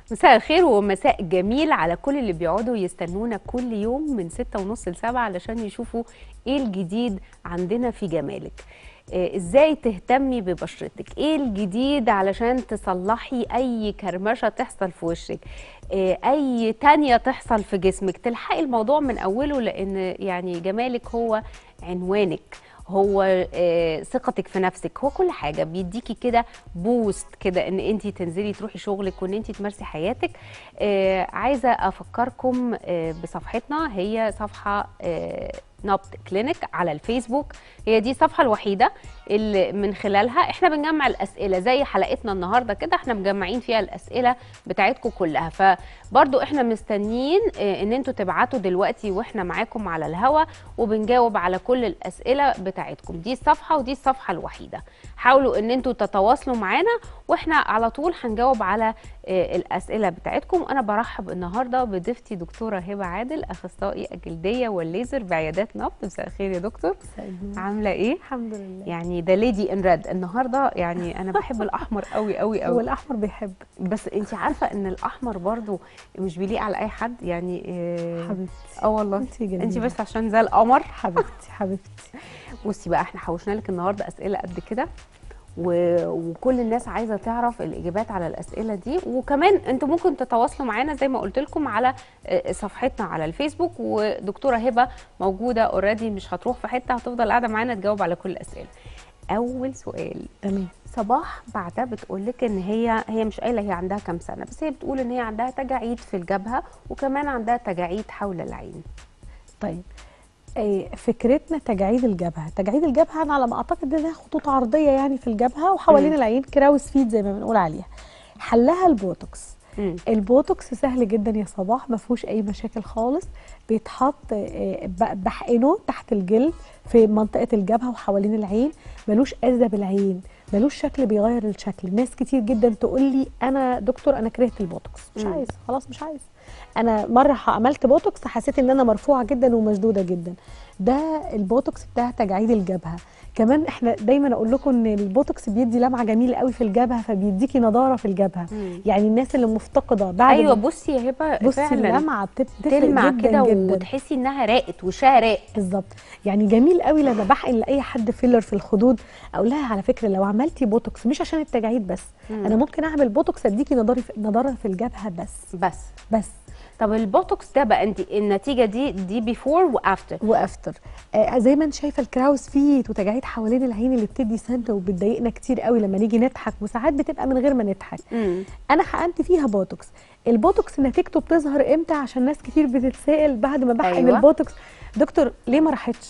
مساء الخير ومساء جميل على كل اللي بيقعدوا يستنونا كل يوم من ستة ونص لسبعة علشان يشوفوا ايه الجديد عندنا في جمالك آه، ازاي تهتمي ببشرتك ايه الجديد علشان تصلحي اي كرمشة تحصل في وشك آه، اي تانية تحصل في جسمك تلحقي الموضوع من اوله لان يعني جمالك هو عنوانك هو آه، ثقتك في نفسك هو كل حاجه بيديكي كده بوست كده ان انت تنزلي تروحي شغلك وان انت تمارسي حياتك آه، عايزه افكركم آه، بصفحتنا هي صفحه آه، نبض كلينيك على الفيسبوك هي دي الصفحه الوحيده اللي من خلالها احنا بنجمع الاسئله زي حلقتنا النهارده كده احنا مجمعين فيها الاسئله بتاعتكم كلها فبرضو احنا مستنيين آه، ان انتوا تبعتوا دلوقتي واحنا معاكم على الهوا وبنجاوب على كل الاسئله بتاعتكم دي الصفحه ودي الصفحه الوحيده حاولوا ان انتوا تتواصلوا معانا واحنا على طول هنجاوب على آه، الاسئله بتاعتكم انا برحب النهارده بضيفتي دكتوره هبه عادل اخصائي الجلديه والليزر بعيادات نبض مساء الخير يا دكتور عامله ايه الحمد لله يعني ده ليدي ان ريد النهارده يعني انا بحب الاحمر قوي قوي هو قوي الاحمر بيحب بس انت عارفه ان الاحمر برضو مش بيليق على اي حد يعني آه، حبيبتي اه والله انت جميله انت بس عشان زي القمر حبيبتي حبيبتي بصي بقى احنا حوشنا لك النهارده اسئله قد كده و... وكل الناس عايزه تعرف الاجابات على الاسئله دي وكمان انتوا ممكن تتواصلوا معانا زي ما قلت لكم على آه، صفحتنا على الفيسبوك ودكتوره هبه موجوده اوريدي مش هتروح في حته هتفضل قاعده معانا تجاوب على كل الاسئله اول سؤال تمام صباح بعدها بتقول لك ان هي هي مش قايله هي عندها كام سنه بس هي بتقول ان هي عندها تجاعيد في الجبهه وكمان عندها تجاعيد حول العين طيب آه، فكرتنا تجاعيد الجبهه تجاعيد الجبهه انا على ما اعتقد انها خطوط عرضيه يعني في الجبهه وحوالين مم. العين كراوس فيد زي ما بنقول عليها حلها البوتوكس مم. البوتوكس سهل جدا يا صباح ما فيهوش اي مشاكل خالص بيتحط آه، ب- بحقنه تحت الجلد في منطقه الجبهه وحوالين العين ملوش اذى بالعين ملوش شكل بيغير الشكل ناس كتير جدا تقول لي انا دكتور انا كرهت البوتوكس مش مم. عايز خلاص مش عايز انا مره عملت بوتوكس حسيت ان انا مرفوعه جدا ومشدوده جدا ده البوتوكس بتاع تجاعيد الجبهه كمان احنا دايما اقول لكم ان البوتوكس بيدي لمعه جميله قوي في الجبهه فبيديكي نضاره في الجبهه مم. يعني الناس اللي مفتقده بعد ايوه ما- بصي يا هبه بصي فعلا اللمعه بتت- بتفرق تلمع جدا كده جدا وتحسي انها راقت وشها راق بالظبط يعني جميل قوي لما بحقن لاي حد فيلر في الخدود اقول لها على فكره لو عملتي بوتوكس مش عشان التجاعيد بس مم. انا ممكن اعمل بوتوكس اديكي نضاره في نضاره في الجبهه بس بس بس طب البوتوكس ده بقى انت النتيجه دي دي بيفور وافتر وافتر آه زي ما انت شايفه الكراوس فيت وتجاعيد حوالين العين اللي بتدي سنه وبتضايقنا كتير قوي لما نيجي نضحك وساعات بتبقى من غير ما نضحك انا حقنت فيها بوتوكس البوتوكس نتيجته بتظهر امتى عشان ناس كتير بتتسائل بعد ما بحقن أيوة. أيوة. البوتوكس دكتور ليه ما راحتش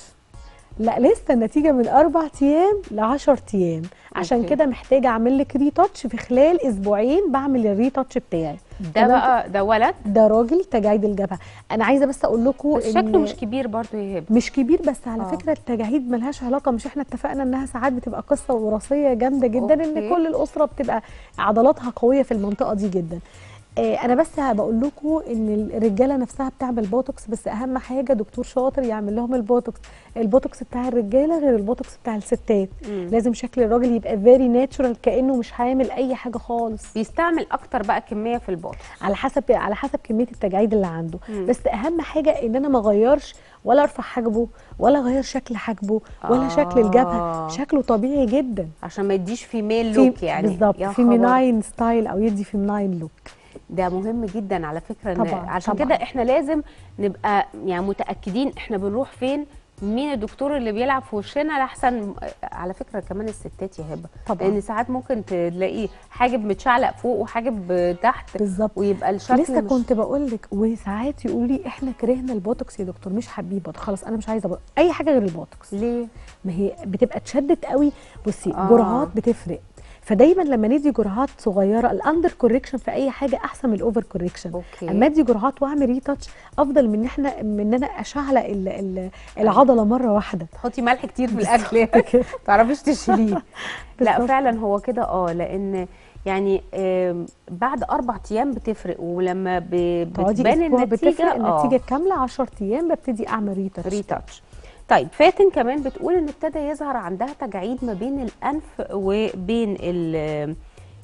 لا لسه النتيجه من اربع ايام ل 10 ايام عشان أوكي. كده محتاجه اعمل لك ريتاتش في خلال اسبوعين بعمل الريتاتش بتاعي ده تمام بقى ده ولد ده راجل تجاعيد الجبهه انا عايزه بس اقول لكم بس شكله مش كبير برضو يا هبه مش كبير بس على آه. آه. فكره التجاعيد ملهاش علاقه مش احنا اتفقنا انها ساعات بتبقى قصه وراثيه جامده جدا أوكي. ان كل الاسره بتبقى عضلاتها قويه في المنطقه دي جدا آه انا بس بقول لكم ان الرجاله نفسها بتعمل بوتوكس بس اهم حاجه دكتور شاطر يعمل لهم البوتوكس البوتوكس بتاع الرجاله غير البوتوكس بتاع الستات مم. لازم شكل الراجل يبقى فيري ناتشورال كانه مش هيعمل اي حاجه خالص بيستعمل اكتر بقى كميه في البوتوكس على حسب على حسب كميه التجاعيد اللي عنده مم. بس اهم حاجه ان انا ما اغيرش ولا ارفع حاجبه ولا اغير شكل حاجبه ولا آه. شكل الجبهه شكله طبيعي جدا عشان ما يديش فيميل في- لوك يعني بالظبط يا خبر. فيميناين ستايل او يدي فيميناين لوك ده مهم جدا على فكره إن طبعاً، عشان طبعاً. كده احنا لازم نبقى يعني متاكدين احنا بنروح فين مين الدكتور اللي بيلعب في وشنا لاحسن على فكره كمان الستات يا هبه طبعاً. لان ساعات ممكن تلاقي حاجب متشعلق فوق وحاجب تحت بالظبط ويبقى الشكل لسه مش- كنت بقول لك وساعات يقولوا لي احنا كرهنا البوتوكس يا دكتور مش حابين بوتوكس خلاص انا مش عايزه بوتوكس. اي حاجه غير البوتوكس ليه ما هي بتبقى اتشدت قوي بصي آه. آه. جرعات بتفرق فدايما لما ندي جرعات صغيره الاندر كوريكشن في اي حاجه احسن من الاوفر كوريكشن اوكي اما ادي جرعات واعمل ريتاتش افضل من ان احنا من ان انا اشعلق ال- ال- العضله مره واحده تحطي ملح كتير في الاكل ما تعرفيش تشيليه لا بالظبط. فعلا هو كده اه لان يعني آم، بعد اربع ايام بتفرق ولما ب- تقعدي بتبان اسبوع النتيجه بتفرق آه. النتيجه كامله 10 ايام ببتدي اعمل ريتاتش ريتاتش طيب فاتن كمان بتقول ان ابتدى يظهر عندها تجاعيد ما بين الانف وبين ال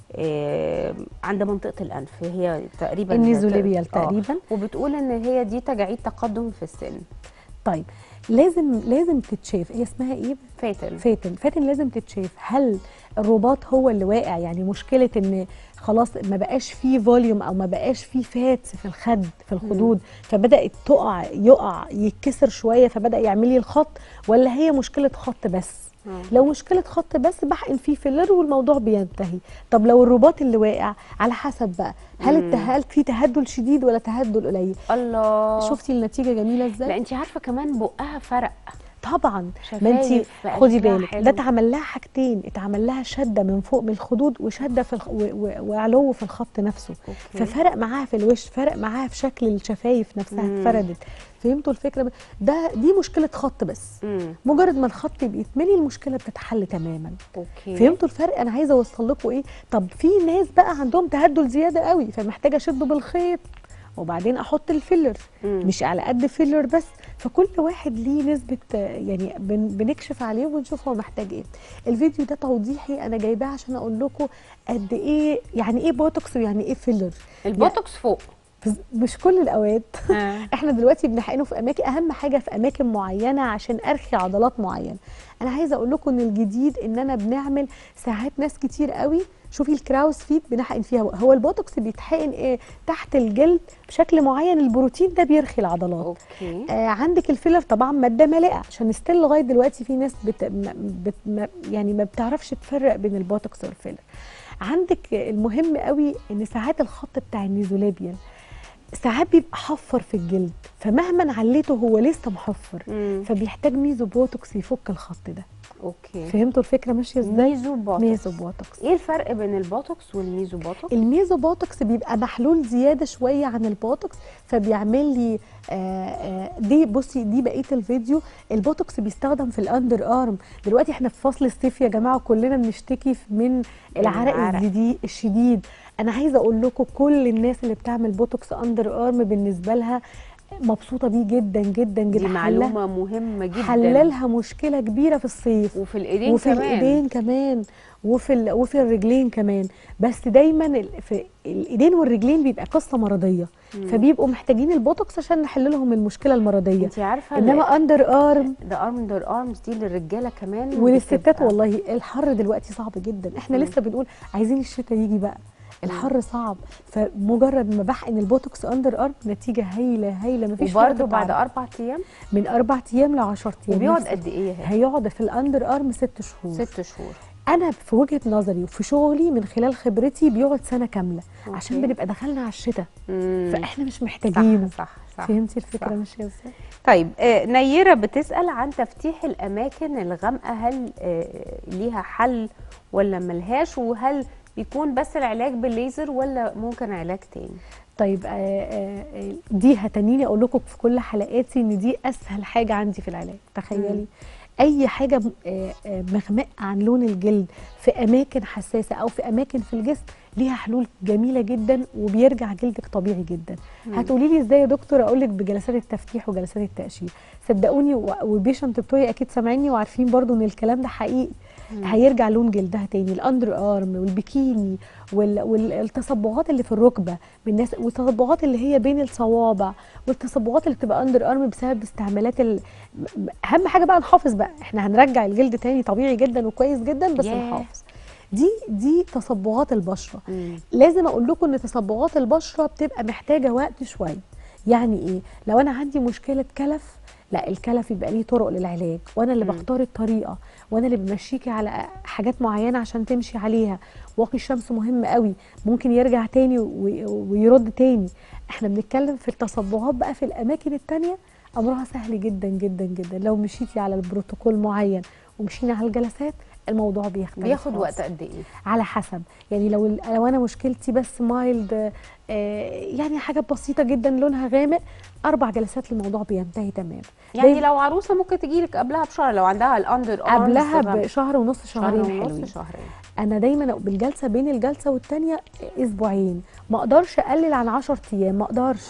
آه، عند منطقه الانف هي تقريبا النيزوليبيال آه، تقريبا وبتقول ان هي دي تجاعيد تقدم في السن طيب لازم لازم تتشاف هي اسمها ايه فاتن فاتن فاتن لازم تتشاف هل الرباط هو اللي واقع يعني مشكله ان خلاص ما بقاش فيه فوليوم او ما بقاش فيه فات في الخد في الخدود فبدات تقع يقع يتكسر شويه فبدا يعمل لي الخط ولا هي مشكله خط بس آه. لو مشكله خط بس بحقن فيه فيلر والموضوع بينتهي طب لو الرباط اللي واقع على حسب بقى هل مم. الته- هل في تهدل شديد ولا تهدل قليل الله شفتي النتيجه جميله ازاي لا انت عارفه كمان بقها فرق طبعا ما شفايف انت بقى خدي شكلها بالك حلو. ده اتعمل لها حاجتين اتعمل لها شده من فوق من الخدود وشده في الخ... و... و... وعلو في الخط نفسه أوكي. ففرق معاها في الوش فرق معاها في شكل الشفايف نفسها مم. اتفردت فهمتوا الفكره ده دي مشكله خط بس امم مجرد ما الخط بيتملي المشكله بتتحل تماما اوكي فهمتوا الفرق انا عايزه اوصل لكم ايه طب في ناس بقى عندهم تهدل زياده قوي فمحتاجه اشده بالخيط وبعدين احط الفيلر مم. مش على قد فيلر بس فكل واحد ليه نسبه آه، يعني بن بنكشف عليه ونشوف هو محتاج ايه الفيديو ده توضيحي انا جايباه عشان اقول لكم قد ايه يعني ايه بوتوكس ويعني ايه فيلر البوتوكس فوق بس مش كل الاوقات آه. احنا دلوقتي بنحقنه في اماكن اهم حاجه في اماكن معينه عشان ارخي عضلات معينه انا عايزه اقول لكم ان الجديد اننا بنعمل ساعات ناس كتير قوي شوفي الكراوس فيت بنحقن فيها هو البوتوكس بيتحقن ايه تحت الجلد بشكل معين البروتين ده بيرخي العضلات اوكي آه عندك الفيلر طبعا ماده مالئه عشان ستيل لغايه دلوقتي في ناس بت... ما- بت... ما يعني ما بتعرفش تفرق بين البوتوكس والفيلر عندك المهم قوي ان ساعات الخط بتاع النيزوليبيان ساعات بيبقى حفر في الجلد فمهما عليته هو لسه محفر مم. فبيحتاج ميزو بوتوكس يفك الخط ده اوكي فهمتوا الفكره ماشيه ازاي ميزو بوتوكس ميزو بوتوكس ايه الفرق بين البوتوكس والميزو بوتوكس الميزو بوتوكس بيبقى محلول زياده شويه عن البوتوكس فبيعمل لي آه آه دي بصي دي بقيه الفيديو البوتوكس بيستخدم في الاندر ارم دلوقتي احنا في فصل الصيف يا جماعه كلنا بنشتكي من العرق العرق. الزدي- الشديد انا عايزه اقول لكم كل الناس اللي بتعمل بوتوكس اندر ارم بالنسبه لها مبسوطه بيه جدا جدا جدا دي معلومه مهمه جدا حللها مشكله كبيره في الصيف وفي الايدين وفي كمان الايدين كمان وفي ال... وفي الرجلين كمان بس دايما ال... في الايدين والرجلين بيبقى قصه مرضيه فبيبقوا محتاجين البوتوكس عشان نحل لهم المشكله المرضيه انت عارفه انما اندر ارم ده اندر ارمز دي للرجاله كمان وللستات بتبقى- والله الحر دلوقتي صعب جدا احنا مم. لسه بنقول عايزين الشتاء يجي بقى الحر صعب فمجرد ما بحقن البوتوكس اندر ارم نتيجه هايله هايله مفيش وبرده فرق بعد تعب. اربع ايام من اربع ايام ل 10 ايام وبيقعد نفس- قد ايه يا هبه؟ هيقعد في الاندر ارم ست شهور ست شهور انا في وجهه نظري وفي شغلي من خلال خبرتي بيقعد سنه كامله أوكي. عشان بنبقى دخلنا على الشتاء مم. فاحنا مش محتاجينه صح صح صح فهمتي الفكره صح. ماشيه ازاي طيب آه، نيرة بتسأل عن تفتيح الأماكن الغامقة هل آه، ليها حل ولا ملهاش وهل بيكون بس العلاج بالليزر ولا ممكن علاج تاني؟ طيب آه، آه، آه، دي هتنيني اقول لكم في كل حلقاتي ان دي اسهل حاجه عندي في العلاج تخيلي مم. اي حاجه م- آه، آه، مغمقه عن لون الجلد في اماكن حساسه او في اماكن في الجسم ليها حلول جميله جدا وبيرجع جلدك طبيعي جدا مم. هتقولي لي ازاي يا دكتور اقول لك بجلسات التفتيح وجلسات التقشير صدقوني و- وبيشنت بتوعي اكيد سامعيني وعارفين برضو ان الكلام ده حقيقي مم. هيرجع لون جلدها تاني الاندر ارم والبيكيني وال- والتصبغات اللي في الركبه بالناس والتصبغات اللي هي بين الصوابع والتصبغات اللي بتبقى اندر ارم بسبب استعمالات ال... م- اهم حاجه بقى نحافظ بقى احنا هنرجع الجلد تاني طبيعي جدا وكويس جدا بس ياه. نحافظ دي دي تصبغات البشره مم. لازم اقول لكم ان تصبغات البشره بتبقى محتاجه وقت شويه يعني ايه لو انا عندي مشكله كلف لا الكلف يبقى ليه طرق للعلاج وانا اللي مم. بختار الطريقه وانا اللي بمشيكي على حاجات معينه عشان تمشي عليها واقي الشمس مهم قوي ممكن يرجع تاني وي- ويرد تاني احنا بنتكلم في التصبغات بقى في الاماكن التانية امرها سهل جدا جدا جدا لو مشيتي على البروتوكول معين ومشينا على الجلسات الموضوع بيختلف بياخد خالص. وقت قد ايه؟ على حسب يعني لو لو انا مشكلتي بس مايلد آه يعني حاجه بسيطه جدا لونها غامق اربع جلسات الموضوع بينتهي تمام يعني زي- لو عروسه ممكن تجيلك قبلها بشهر لو عندها الاندر ارمز قبلها غامقة. بشهر ونص شهر شهرين ونص حلوين شهرين انا دايما بالجلسه بين الجلسه والتانيه اسبوعين ما اقدرش اقلل عن 10 ايام ما اقدرش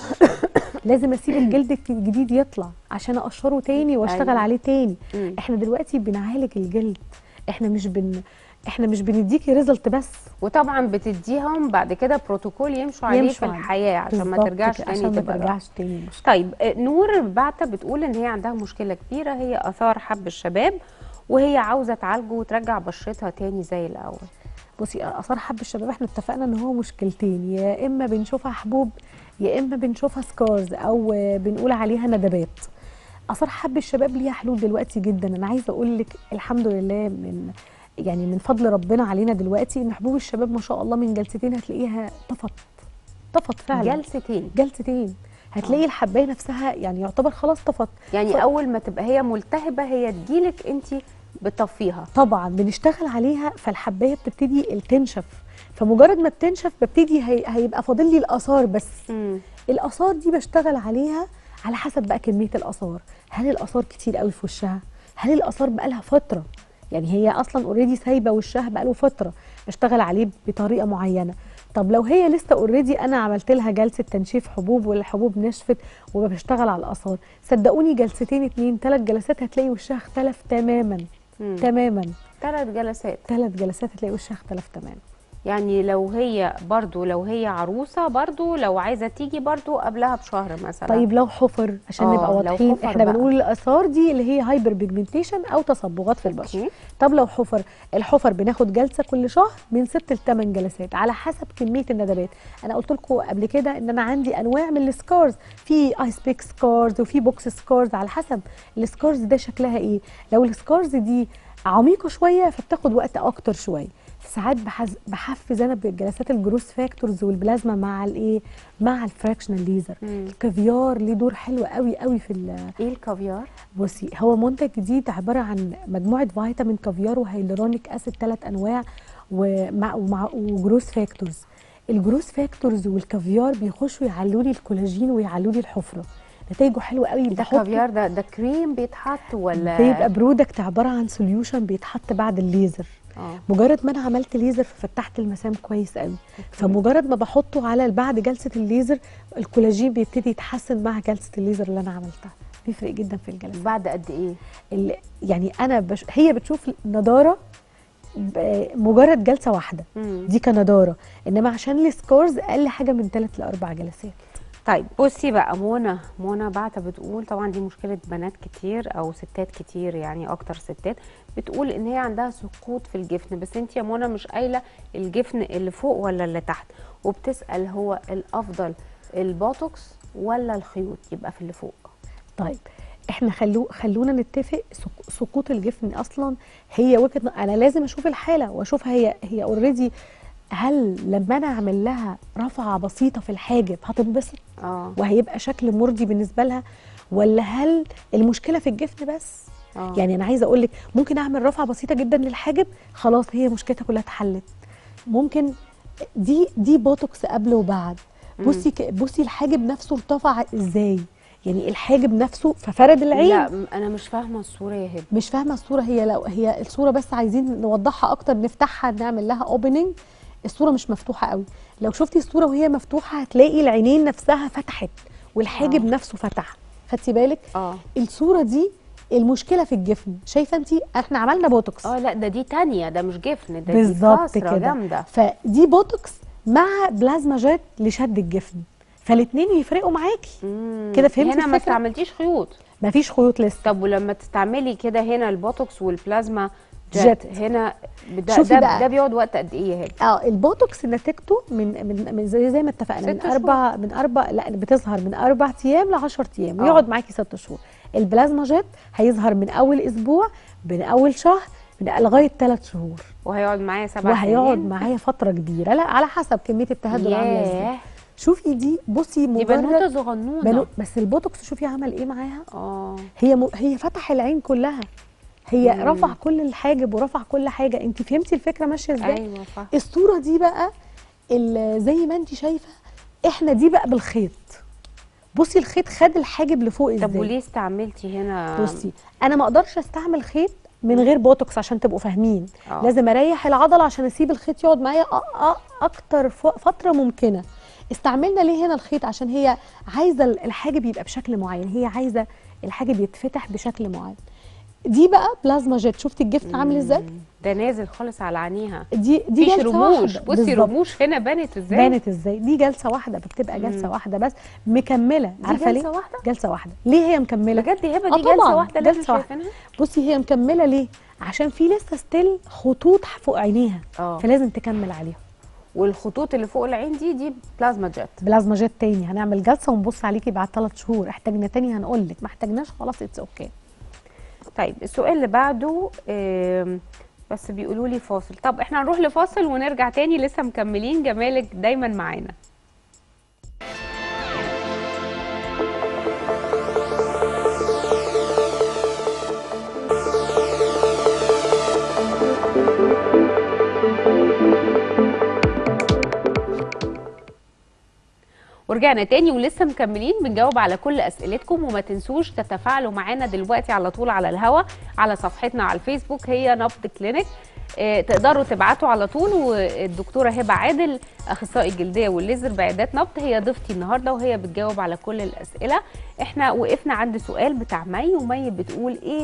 لازم اسيب الجلد الجديد يطلع عشان اقشره تاني واشتغل أيوة. عليه تاني مم. احنا دلوقتي بنعالج الجلد احنا مش بن احنا مش بنديكي ريزلت بس وطبعا بتديهم بعد كده بروتوكول يمشوا عليه يمشوا في عليه. الحياه عشان ما بالظبط ترجعش كده، تاني عشان ما تبقى ترجعش تاني مشكله طيب آه، نور بعتة بتقول ان هي عندها مشكله كبيره هي اثار حب الشباب وهي عاوزه تعالجه وترجع بشرتها تاني زي الاول بصي اثار حب الشباب احنا اتفقنا ان هو مشكلتين يا اما بنشوفها حبوب يا اما بنشوفها سكارز او آه، بنقول عليها ندبات اثار حب الشباب ليها حلول دلوقتي جدا انا عايزه اقول لك الحمد لله من يعني من فضل ربنا علينا دلوقتي ان حبوب الشباب ما شاء الله من جلستين هتلاقيها طفت طفت فعلا جلستين جلستين هتلاقي الحبايه نفسها يعني يعتبر خلاص طفت يعني ف- اول ما تبقى هي ملتهبه هي تجيلك انت بتطفيها طبعا بنشتغل عليها فالحبايه بتبتدي تنشف فمجرد ما بتنشف ببتدي هي... هيبقى فاضل لي الاثار بس مم. الاثار دي بشتغل عليها على حسب بقى كميه الاثار هل الاثار كتير قوي في وشها هل الاثار بقى لها فتره يعني هي اصلا اوريدي سايبه وشها بقى له فتره بشتغل عليه بطريقه معينه طب لو هي لسه اوريدي انا عملت لها جلسه تنشيف حبوب والحبوب نشفت وبشتغل على الاثار صدقوني جلستين اتنين ثلاث جلسات هتلاقي وشها اختلف تماما مم. تماما ثلاث جلسات ثلاث جلسات هتلاقي وشها اختلف تماما يعني لو هي برضو لو هي عروسه برضو لو عايزه تيجي برضو قبلها بشهر مثلا طيب لو حفر عشان آه، نبقى لو واضحين حفر احنا بقى. بنقول الاثار دي اللي هي هايبر بيجمنتيشن او تصبغات في البشره أوكي. طب لو حفر الحفر بناخد جلسه كل شهر من ست لثمان جلسات على حسب كميه الندبات انا قلت لكم قبل كده ان انا عندي انواع من السكارز في ايس بيك سكارز وفي بوكس سكارز على حسب السكارز ده شكلها ايه لو السكارز دي عميقه شويه فبتاخد وقت اكتر شويه ساعات بحز... بحفز انا بجلسات الجروس فاكتورز والبلازما مع الايه مع الفراكشنال ليزر مم. الكافيار ليه دور حلو قوي قوي في ال- ايه الكافيار بصي هو منتج جديد عباره عن مجموعه فيتامين كافيار وهيلورونيك اسيد ثلاث انواع ومع ومع وجروس فاكتورز الجروس فاكتورز والكافيار بيخشوا يعلوا لي الكولاجين ويعلوا لي الحفره نتائجه حلوه قوي ده بحطه- كافيار ده ده كريم بيتحط ولا بيبقى برودكت عباره عن سوليوشن بيتحط بعد الليزر اه مجرد ما انا عملت ليزر ففتحت المسام كويس قوي فمجرد ما بحطه على بعد جلسه الليزر الكولاجين بيبتدي يتحسن مع جلسه الليزر اللي انا عملتها بيفرق جدا في الجلسه بعد قد ايه ال- يعني انا بش... هي بتشوف نضاره ب- مجرد جلسه واحده مم. دي كنضاره انما عشان السكورز اقل حاجه من ثلاث لاربع جلسات طيب بصي بقى منى منى بعتة بتقول طبعا دي مشكلة بنات كتير أو ستات كتير يعني أكتر ستات بتقول إن هي عندها سقوط في الجفن بس أنت يا منى مش قايلة الجفن اللي فوق ولا اللي تحت وبتسأل هو الأفضل البوتوكس ولا الخيوط يبقى في اللي فوق طيب احنا خلو خلونا نتفق سق- سقوط الجفن اصلا هي وجهه ن- انا لازم اشوف الحاله واشوفها هي هي اوريدي هل لما انا اعمل لها رفعه بسيطه في الحاجب هتنبسط اه وهيبقى شكل مرضي بالنسبه لها ولا هل المشكله في الجفن بس اه يعني انا عايزه اقول لك ممكن اعمل رفعه بسيطه جدا للحاجب خلاص هي مشكلتها كلها اتحلت ممكن دي دي بوتوكس قبل وبعد بصي ك- بصي الحاجب نفسه ارتفع ازاي يعني الحاجب نفسه ففرد العين لا م- أنا مش فاهمة الصورة يا هبة مش فاهمه الصوره هي لو هي الصوره بس عايزين نوضحها اكتر نفتحها نعمل لها اوبننج الصوره مش مفتوحه قوي لو شفتي الصوره وهي مفتوحه هتلاقي العينين نفسها فتحت والحاجب آه. نفسه فتح خدتي بالك اه الصوره دي المشكله في الجفن شايفه انت احنا عملنا بوتوكس اه لا ده دي تانية ده مش جفن ده بالظبط دي كسرة كده جامدة فدي بوتوكس مع بلازما جيت لشد الجفن فالاثنين يفرقوا معاكي مم. كده فهمتي هنا ما الفكرة؟ استعملتيش خيوط مفيش خيوط لسه طب ولما تستعملي كده هنا البوتوكس والبلازما جت, جت. هنا ده شوفي ده, بقى. ده بيقعد وقت قد ايه يا هبه؟ اه البوتوكس نتيجته من من, من زي, زي ما اتفقنا من ست شهور. اربع من اربع لا بتظهر من اربع ايام ل 10 ايام آه. ويقعد معاكي ست شهور البلازما جيت هيظهر من اول اسبوع من اول شهر من لغايه ثلاث شهور وهيقعد معايا سبع وهيقعد سنين؟ معايا فتره كبيره لا على حسب كميه التهدد عامله ازاي ياه شوفي دي بصي دي بنوته مجرد صغنونه بنو بس البوتوكس شوفي عمل ايه معاها اه هي م... هي فتح العين كلها هي مم. رفع كل الحاجب ورفع كل حاجه انت فهمتي الفكره ماشيه ازاي ايوه صح الصوره دي بقى ال- زي ما انت شايفه احنا دي بقى بالخيط بصي الخيط خد الحاجب لفوق ازاي طب وليه استعملتي هنا بصي انا ما اقدرش استعمل خيط من غير بوتوكس عشان تبقوا فاهمين آه. لازم اريح العضله عشان اسيب الخيط يقعد معايا أ- أ- اكتر ف- فتره ممكنه استعملنا ليه هنا الخيط عشان هي عايزه الحاجب يبقى بشكل معين هي عايزه الحاجب يتفتح بشكل معين دي بقى بلازما جيت شفتي الجفت عامل ازاي ده نازل خالص على عينيها دي دي مفيش جلسه رموش واحده بصي بالظبط. رموش هنا بانت ازاي بانت ازاي دي جلسه واحده بتبقى جلسه واحده بس مكمله دي عارفه جلسة ليه واحدة؟ جلسه واحده ليه هي مكمله بجد هبه آه دي جلسه طبعاً، واحده اللي احنا جلسة واحدة. شايفينها بصي هي مكمله ليه عشان في لسه ستيل خطوط فوق عينيها اه فلازم تكمل عليها والخطوط اللي فوق العين دي دي بلازما جيت بلازما جيت تاني هنعمل جلسه ونبص عليكي بعد ثلاث شهور احتاجنا تاني هنقول لك ما احتاجناش خلاص اتس اوكي طيب السؤال اللي بعده آم، بس بيقولوا لي فاصل طب احنا هنروح لفاصل ونرجع تاني لسه مكملين جمالك دايما معانا ورجعنا تاني ولسه مكملين بنجاوب على كل اسئلتكم وما تنسوش تتفاعلوا معانا دلوقتي على طول على الهوا على صفحتنا على الفيسبوك هي نبض كلينيك آه، تقدروا تبعتوا على طول والدكتوره هبه عادل اخصائي الجلديه والليزر بعيادات نبض هي ضيفتي النهارده وهي بتجاوب على كل الاسئله احنا وقفنا عند سؤال بتاع مي ومي بتقول ايه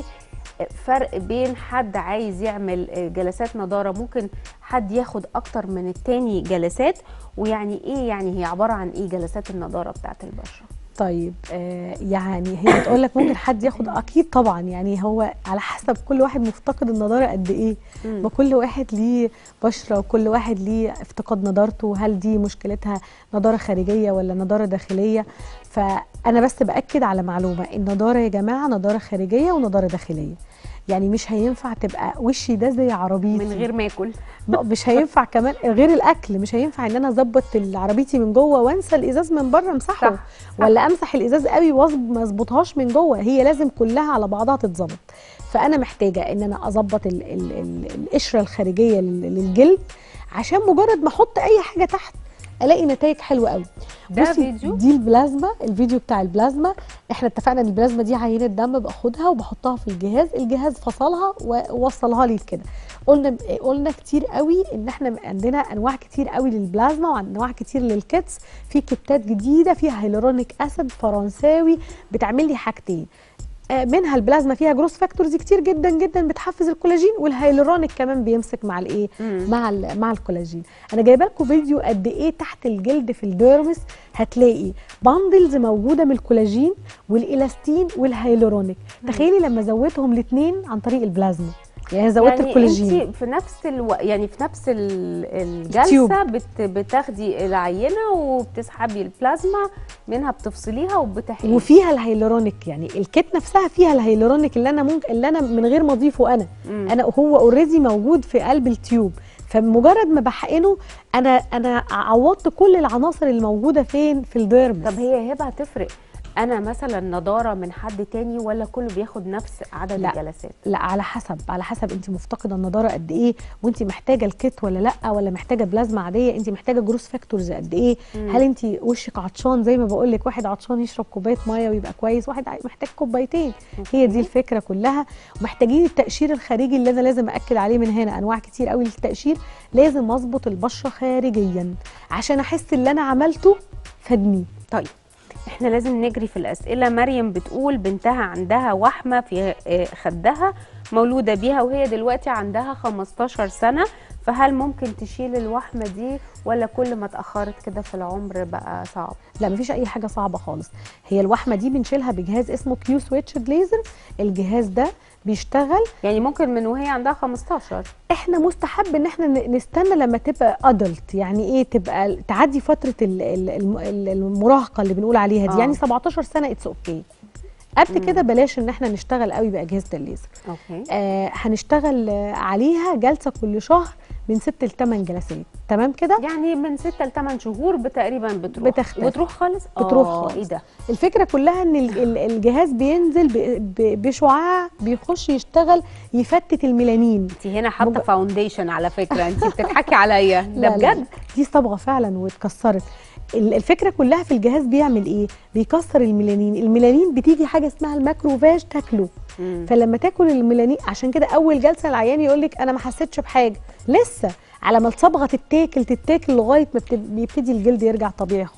فرق بين حد عايز يعمل جلسات نضاره ممكن حد ياخد اكتر من التاني جلسات ويعني ايه يعني هي عباره عن ايه جلسات النضاره بتاعت البشره طيب آه يعني هي بتقول لك ممكن حد ياخد اكيد طبعا يعني هو على حسب كل واحد مفتقد النضاره قد ايه مم. ما كل واحد ليه بشره وكل واحد ليه افتقاد نضارته هل دي مشكلتها نضاره خارجيه ولا نضاره داخليه فانا بس باكد على معلومه النضاره يا جماعه نضاره خارجيه ونضاره داخليه يعني مش هينفع تبقى وشي ده زي عربيتي من غير ما اكل لا، مش هينفع كمان غير الاكل مش هينفع ان انا اظبط عربيتي من جوه وانسى الازاز من بره امسحه صح، ولا امسح الازاز قوي وما اظبطهاش من جوه هي لازم كلها على بعضها تتظبط فانا محتاجه ان انا اظبط ال- ال- ال- القشره الخارجيه لل- للجلد عشان مجرد ما احط اي حاجه تحت الاقي نتائج حلوه قوي ده بصي، فيديو؟ دي البلازما الفيديو بتاع البلازما احنا اتفقنا ان البلازما دي عينه دم باخدها وبحطها في الجهاز الجهاز فصلها ووصلها لي كده قلنا قلنا كتير قوي ان احنا عندنا انواع كتير قوي للبلازما وانواع كتير للكيتس في كتات جديده فيها هيلورونيك اسيد فرنساوي بتعمل لي حاجتين آه، منها البلازما فيها جروس فاكتورز كتير جدا جدا بتحفز الكولاجين والهيلورونيك كمان بيمسك مع الايه مم. مع ال- مع الكولاجين انا جايبه لكم فيديو قد ايه تحت الجلد في الديرمس هتلاقي باندلز موجوده من الكولاجين والالاستين والهيلورونيك تخيلي لما زودتهم الاثنين عن طريق البلازما يعني زودت يعني الكولاجين انت في نفس الو... يعني في نفس ال- التيوب. الجلسه بت... بتاخدي العينه وبتسحبي البلازما منها بتفصليها وبتحقني وفيها الهيلورونيك يعني الكيت نفسها فيها الهيلورونيك اللي انا ممكن اللي انا من غير ما اضيفه انا مم. انا هو اوريدي موجود في قلب التيوب فمجرد ما بحقنه انا انا عوضت كل العناصر اللي موجوده فين في الديرمس طب هي هبه هتفرق انا مثلا نضاره من حد تاني ولا كله بياخد نفس عدد لا. الجلسات لا على حسب على حسب انت مفتقده النضاره قد ايه وانت محتاجه الكيت ولا لا ولا محتاجه بلازما عاديه انت محتاجه جروس فاكتورز قد ايه مم. هل انت وشك عطشان زي ما بقول لك واحد عطشان يشرب كوبايه ميه ويبقى كويس واحد عاي- محتاج كوبايتين هي دي الفكره كلها ومحتاجين التقشير الخارجي اللي انا لازم اكد عليه من هنا انواع كتير قوي للتقشير لازم اظبط البشره خارجيا عشان احس اللي انا عملته فادني طيب احنا لازم نجري في الاسئله مريم بتقول بنتها عندها وحمه في آه، خدها مولوده بيها وهي دلوقتي عندها 15 سنه فهل ممكن تشيل الوحمه دي ولا كل ما اتاخرت كده في العمر بقى صعب لا مفيش اي حاجه صعبه خالص هي الوحمه دي بنشيلها بجهاز اسمه كيو سويتش ليزر الجهاز ده بيشتغل يعني ممكن من وهي عندها 15 احنا مستحب ان احنا ن- نستنى لما تبقى ادلت يعني ايه تبقى تعدي فتره ال- ال- الم- ال- المراهقه اللي بنقول عليها دي آه. يعني 17 سنه اتس اوكي قبل كده بلاش ان احنا نشتغل قوي باجهزه الليزر اوكي آه هنشتغل آه، عليها جلسه كل شهر من 6 ل 8 جلسات تمام كده يعني من 6 ل 8 شهور تقريبا بتروح بتختفي. بتروح خالص بتروح آه، خالص. ايه ده الفكره كلها ان ال- ال- الجهاز بينزل ب- ب- بشعاع بيخش يشتغل يفتت الميلانين انت هنا حاطه مج- فاونديشن على فكره انت بتضحكي عليا ده لا، لا، بجد دي صبغه فعلا واتكسرت ال- الفكره كلها في الجهاز بيعمل ايه بيكسر الميلانين الميلانين بتيجي حاجه اسمها الماكروفاج تاكله مم. فلما تاكل الميلانين عشان كده اول جلسه العيان يقول لك انا ما حسيتش بحاجه لسه على ما الصبغه تتاكل تتاكل لغايه ما بت- بيبتدي الجلد يرجع طبيعي خالص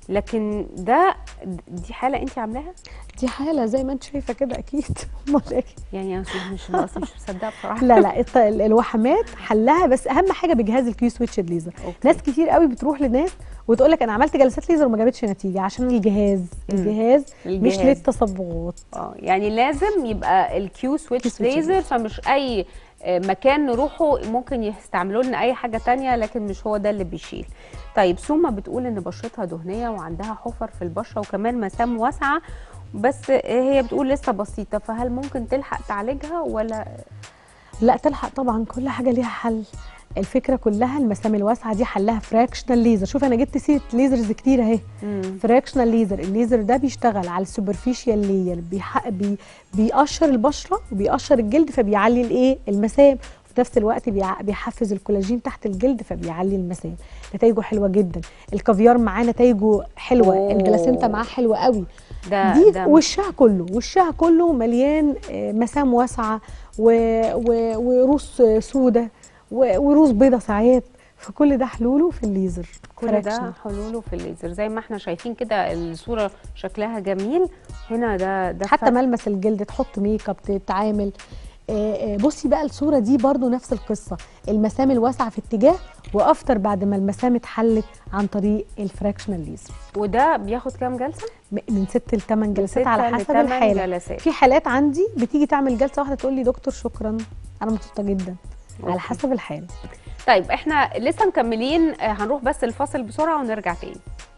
لكن ده دي حاله انت عاملاها دي حاله زي ما انت شايفه كده اكيد امال ايه يعني انا مش مش مش مصدقه بصراحه لا لا الط- ال- الوحمات حلها بس اهم حاجه بجهاز الكيو سويتش ليزر أوكي. ناس كتير قوي بتروح لناس وتقول لك انا عملت جلسات ليزر وما جابتش نتيجه عشان الجهاز مم. الجهاز مش الجهاز. للتصبغات اه يعني لازم يبقى الكيو سويتش Q switch ليزر فمش اي آه، مكان نروحه ممكن يستعملوا لنا اي حاجه تانية لكن مش هو ده اللي بيشيل طيب سوما بتقول ان بشرتها دهنيه وعندها حفر في البشره وكمان مسام واسعه بس آه، هي بتقول لسه بسيطه فهل ممكن تلحق تعالجها ولا لا تلحق طبعا كل حاجه ليها حل الفكره كلها المسام الواسعه دي حلها فراكشنال ليزر شوف انا جبت سيره ليزرز كتير اهي فراكشنال ليزر الليزر ده بيشتغل على السوبرفيشال لاير بيح... بي... بيقشر البشره وبيقشر الجلد فبيعلي الايه المسام وفي نفس الوقت بيع... بيحفز الكولاجين تحت الجلد فبيعلي المسام نتائجه حلوه جدا الكافيار معاه نتائجه حلوه أوه. البلاسينتا معاه حلوه قوي ده دي ده وشها كله وشها كله مليان آه، مسام واسعه و- و- وروس سودة و- وروس بيضة ساعات فكل ده حلوله في الليزر كل fractional. ده حلوله في الليزر زي ما احنا شايفين كده الصوره شكلها جميل هنا ده ده حتى فرق. ملمس الجلد تحط ميك اب تتعامل آه، آه، بصي بقى الصوره دي برضو نفس القصه المسام الواسعه في اتجاه وافتر بعد ما المسام اتحلت عن طريق الفراكشنال ليزر وده بياخد كام جلسه م- من ست لثمان جلسات ستة على حسب لتمن الحاله جلسات. في حالات عندي بتيجي تعمل جلسه واحده تقول لي دكتور شكرا انا مبسوطه جدا أوكي. على حسب الحاله طيب احنا لسه مكملين آه، هنروح بس الفاصل بسرعه ونرجع تاني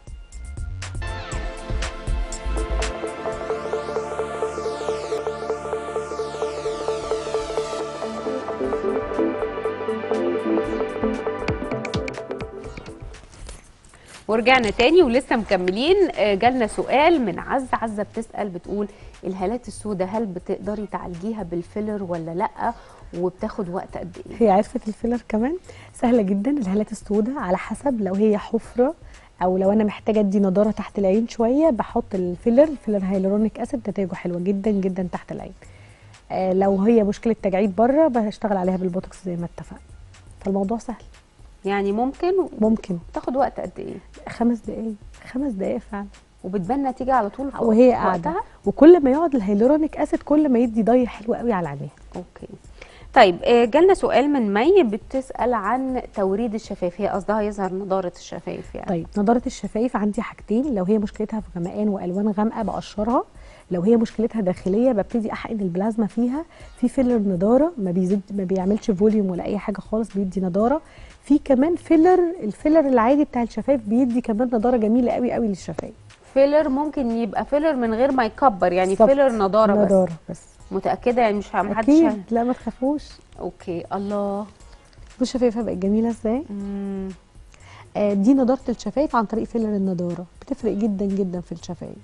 ورجعنا تاني ولسه مكملين آه، جالنا سؤال من عزة عزة بتسأل بتقول الهالات السوداء هل بتقدري تعالجيها بالفيلر ولا لأ وبتاخد وقت قد ايه؟ هي عرفت الفيلر كمان سهله جدا الهالات السوداء على حسب لو هي حفره او لو انا محتاجه ادي نضاره تحت العين شويه بحط الفيلر الفيلر هيلورونيك اسيد نتائجه حلوه جدا جدا تحت العين آه لو هي مشكله تجاعيد بره بشتغل عليها بالبوتوكس زي ما اتفقنا فالموضوع سهل يعني ممكن ممكن تاخد وقت قد ايه؟ خمس دقايق خمس دقايق فعلا وبتبان نتيجة على طول في وهي في قاعده وقتها؟ وكل ما يقعد الهيلورونيك اسيد كل ما يدي ضي حلو قوي على عينيها اوكي طيب آه، جالنا سؤال من مي بتسأل عن توريد الشفايف هي قصدها يظهر نضارة الشفايف يعني طيب نضاره الشفايف عندي حاجتين لو هي مشكلتها في غمقان والوان غامقه بقشرها لو هي مشكلتها داخليه ببتدي احقن البلازما فيها في فيلر نضاره ما بيزيد ما بيعملش فوليوم ولا اي حاجه خالص بيدي نضاره في كمان فيلر الفيلر العادي بتاع الشفايف بيدي كمان نضاره جميله قوي قوي للشفايف فيلر ممكن يبقى فيلر من غير ما يكبر يعني بالظبط. فيلر نضارة بس نضاره بس متأكدة يعني مش محدش اكيد لا ما تخافوش اوكي الله بص شفايفها بقت جميله ازاي مم. آه دي نضاره الشفايف عن طريق فيلر النضاره بتفرق جدا جدا في الشفايف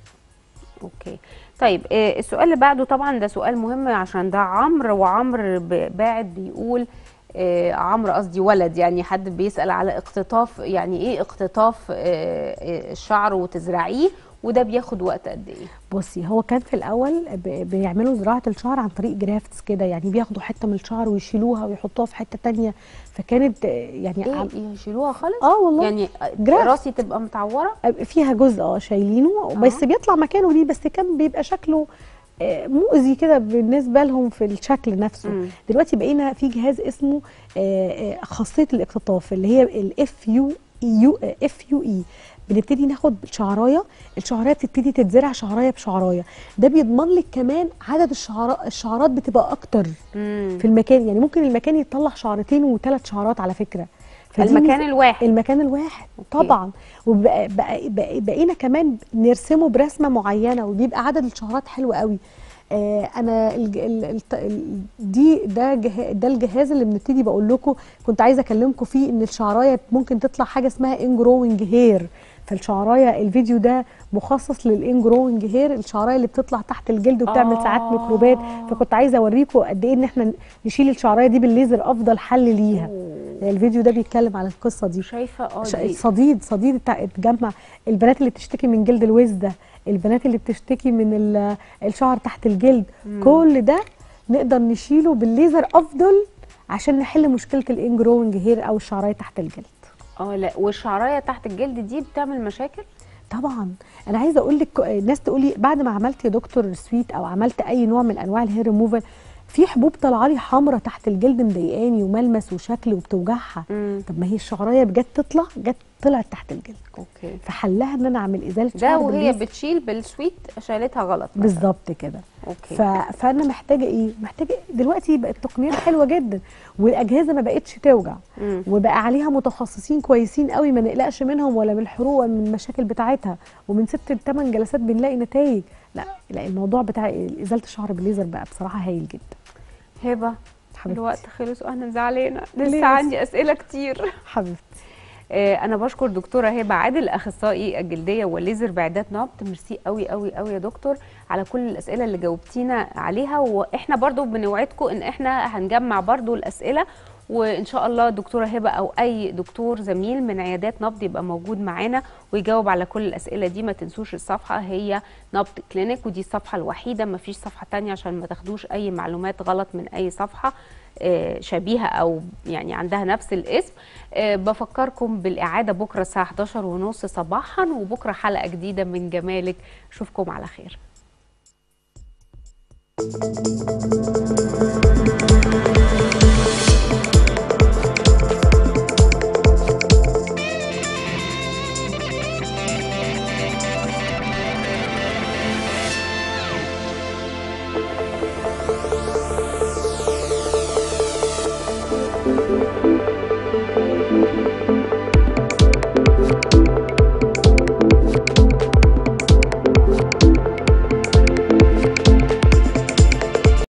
اوكي طيب آه، السؤال اللي بعده طبعا ده سؤال مهم عشان ده عمرو وعمرو ب- باعت بيقول آه، عمرو قصدي ولد يعني حد بيسأل على اقتطاف يعني ايه اقتطاف آه، آه، الشعر وتزرعيه وده بياخد وقت قد ايه بصي هو كان في الاول ب- بيعملوا زراعه الشعر عن طريق جرافتس كده يعني بياخدوا حته من الشعر ويشيلوها ويحطوها في حته تانية فكانت آه، يعني ايه عم- يشيلوها خالص اه والله يعني جراف. راسي تبقى متعوره فيها جزء اه شايلينه بس بيطلع مكانه دي بس كان بيبقى شكله آه، مؤذي كده بالنسبه لهم في الشكل نفسه مم. دلوقتي بقينا في جهاز اسمه آه، آه، خاصيه الاقتطاف اللي هي الاف يو يو اف يو اي بنبتدي ناخد شعرايه الشعرايه بتبتدي تتزرع شعرايه بشعرايه ده بيضمن لك كمان عدد الشعراء الشعرات بتبقى اكتر مم. في المكان يعني ممكن المكان يطلع شعرتين وثلاث شعرات على فكره فدي المكان ميزة- الواحد المكان الواحد أوكي. طبعا وبقى بقى بقى بقينا كمان نرسمه برسمه معينه وبيبقى عدد الشعرات حلو قوي آه انا الج... ال... ال... ال... دي ده جه... ده الجهاز اللي بنبتدي بقول لكم كنت عايزه اكلمكم فيه ان الشعرايه ممكن تطلع حاجه اسمها انجروينج هير فالشعرايه الفيديو ده مخصص للانجروينج هير الشعرايه اللي بتطلع تحت الجلد وبتعمل آه. ساعات ميكروبات فكنت عايزه اوريكم قد ايه ان احنا نشيل الشعرايه دي بالليزر افضل حل ليها الفيديو ده بيتكلم على القصه دي شايفه اه ش- دي الصديد صديد بتاع اتجمع البنات اللي بتشتكي من جلد الوز ده البنات اللي بتشتكي من ال- الشعر تحت الجلد كل ده نقدر نشيله بالليزر افضل عشان نحل مشكله الانجروينج هير او الشعرايه تحت الجلد اه لا والشعرايه تحت الجلد دي بتعمل مشاكل طبعا انا عايزه اقول لك الناس تقول لي بعد ما عملت يا دكتور سويت او عملت اي نوع من انواع الهير ريموفال في حبوب طالعه لي حمراء تحت الجلد مضايقاني وملمس وشكل وبتوجعها مم. طب ما هي الشعرايه جت تطلع جت طلعت تحت الجلد اوكي فحلها ان انا اعمل ازاله ده شعر وهي بالليزر. بتشيل بالسويت شالتها غلط مثلاً. بالظبط كده اوكي ف... فانا محتاجه ايه محتاجه دلوقتي بقت التقنيات حلوه جدا والاجهزه ما بقتش توجع مم. وبقى عليها متخصصين كويسين قوي ما نقلقش منهم ولا من الحروق ولا من المشاكل بتاعتها ومن ست لثمان جلسات بنلاقي نتائج لا لا الموضوع بتاع ازاله الشعر بالليزر بقى بصراحه هايل جدا هبه حبيبتي الوقت خلص وانا زعلانه ليه لسه بس؟ عندي اسئله كتير حبيبتي آه، انا بشكر دكتوره هبه عادل اخصائي الجلديه والليزر باعداد نبض ميرسي قوي قوي قوي يا دكتور على كل الاسئله اللي جاوبتينا عليها واحنا برضو بنوعدكم ان احنا هنجمع برضو الاسئله وان شاء الله دكتوره هبه او اي دكتور زميل من عيادات نبض يبقى موجود معانا ويجاوب على كل الاسئله دي ما تنسوش الصفحه هي نبض كلينيك ودي الصفحه الوحيده ما فيش صفحه تانية عشان ما تاخدوش اي معلومات غلط من اي صفحه آه، شبيهه او يعني عندها نفس الاسم آه، بفكركم بالاعاده بكره الساعه 11 ونص صباحا وبكره حلقه جديده من جمالك اشوفكم على خير